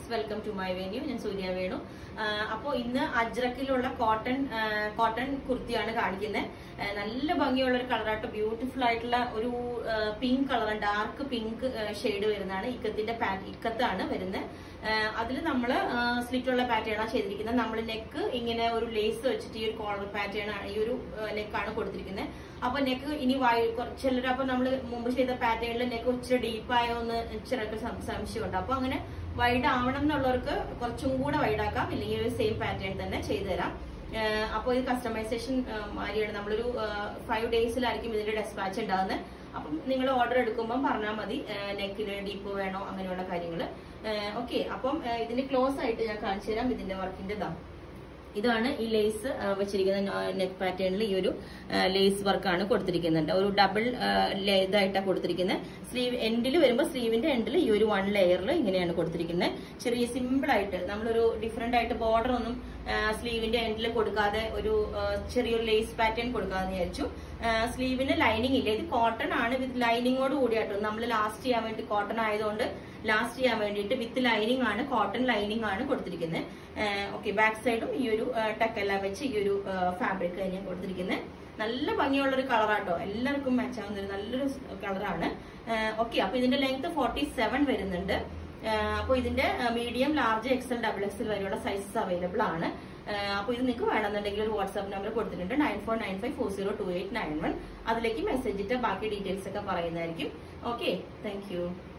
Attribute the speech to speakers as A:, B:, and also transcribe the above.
A: friends welcome to my venue ഞാൻ സൂര്യ വേണു അപ്പോൾ ഇന്ന് അജ്രക്കിലുള്ള കോട്ടൺ കോട്ടൺ കുർത്തിയാണ് കാണിക്കുന്നത് നല്ല ഭംഗിയുള്ള ഒരു കളറായിട്ട് ബ്യൂട്ടിഫുൾ ആയിട്ടുള്ള ഒരു pink colour dark pink shade വരുന്നതാണ് ഇക്കത്തിന്റെ പാറ്റ് ഇക്കത്താണ് വരുന്നത് അതിൽ നമ്മൾ സ്ലിറ്റുള്ള പാറ്റേൺ ആണ് ചെയ്തിരിക്കുന്നത് നമ്മൾ നെക്ക് ഇങ്ങനെ ഒരു ലേസ് വെച്ചിട്ട് ഈ ഒരു കോളർ പാറ്റേൺ ആണ് ഈ ഒരു നെക്കാണ് കൊടുത്തിരിക്കുന്നത് അപ്പൊ നെക്ക് ഇനി ചിലർ അപ്പൊ നമ്മൾ മുമ്പ് ചെയ്ത പാറ്റേണിൽ നെക്ക് ഇച്ചിരി ഡീപ്പായോ എന്ന് ചിലർക്ക് സംശയമുണ്ട് അപ്പൊ അങ്ങനെ വൈഡ് ആവണം എന്നുള്ളവർക്ക് കുറച്ചും കൂടെ വൈഡ് ആക്കാം ഇല്ലെങ്കിൽ സെയിം പാറ്റേൺ തന്നെ ചെയ്തു തരാം അപ്പോൾ ഇത് കസ്റ്റമൈസേഷൻ മാതിരിയാണ് നമ്മളൊരു ഫൈവ് ഡേയ്സിലായിരിക്കും ഇതിന്റെ ഡെസ്പാച്ച് ഉണ്ടാകുന്നത് അപ്പം നിങ്ങൾ ഓർഡർ എടുക്കുമ്പോൾ പറഞ്ഞാൽ മതി നെക്കിന് ഡീപ്പ് വേണോ അങ്ങനെയുള്ള കാര്യങ്ങൾ ഓക്കെ അപ്പം ഇതിന്റെ ക്ലോസ് ആയിട്ട് ഞാൻ കാണിച്ചു തരാം ഇതിന്റെ വർക്കിന്റെ ഇതാ ഇതാണ് ഈ ലേസ് വെച്ചിരിക്കുന്ന നെക്ക് പാറ്റേണിൽ ഈ ഒരു ലേസ് വർക്കാണ് കൊടുത്തിരിക്കുന്നുണ്ട് ഒരു ഡബിൾ ഇതായിട്ടാണ് കൊടുത്തിരിക്കുന്നത് സ്ലീവ് എൻഡിൽ വരുമ്പോൾ സ്ലീവിന്റെ എൻഡിൽ ഈ ഒരു വൺ ലെയറിൽ ഇങ്ങനെയാണ് കൊടുത്തിരിക്കുന്നത് ചെറിയ സിമ്പിൾ ആയിട്ട് നമ്മളൊരു ഡിഫറെന്റ് ആയിട്ട് ബോർഡർ ഒന്നും സ്ലീവിന്റെ എൻഡിൽ കൊടുക്കാതെ ഒരു ചെറിയൊരു ലേസ് പാറ്റേൺ കൊടുക്കാന്ന് വിചാരിച്ചു സ്ലീവിന് ലൈനിങ് ഇല്ല ഇത് കോട്ടൺ ആണ് വിത്ത് ലൈനിങ്ങോട് കൂടിയാട്ടോ നമ്മൾ ലാസ്റ്റ് ചെയ്യാൻ വേണ്ടി കോട്ടൺ ആയതുകൊണ്ട് ലാസ്റ്റ് ചെയ്യാൻ വേണ്ടിയിട്ട് വിത്ത് ലൈനിങ് ആണ് കോട്ടൺ ലൈനിങ് ആണ് കൊടുത്തിരിക്കുന്നത് ഓക്കെ ബാക്ക് സൈഡും ഈ ഒരു ടക്കെല്ലാം വെച്ച് ഈ ഒരു ഫാബ്രിക് തന്നെയാണ് കൊടുത്തിരിക്കുന്നത് നല്ല ഭംഗിയുള്ള ഒരു കളറാട്ടോ എല്ലാവർക്കും മാച്ച് ആവുന്ന ഒരു നല്ലൊരു കളറാണ് ഓക്കെ അപ്പൊ ഇതിന്റെ ലെങ്ത് ഫോർട്ടി സെവൻ വരുന്നുണ്ട് അപ്പോൾ ഇതിന്റെ medium large XL double XL വരെയുള്ള സൈസസ് അവൈലബിൾ ആണ് അപ്പോൾ ഇത് നിങ്ങൾക്ക് വേണമെന്നുണ്ടെങ്കിൽ ഒരു വാട്സ്ആപ്പ് നമ്പർ കൊടുത്തിട്ടുണ്ട് nine four nine five four zero two eight nine one അതിലേക്ക് മെസ്സേജ് ഇട്ട് ബാക്കി ഡീറ്റെയിൽസ് ഒക്കെ പറയുന്നതായിരിക്കും ഓക്കെ താങ്ക്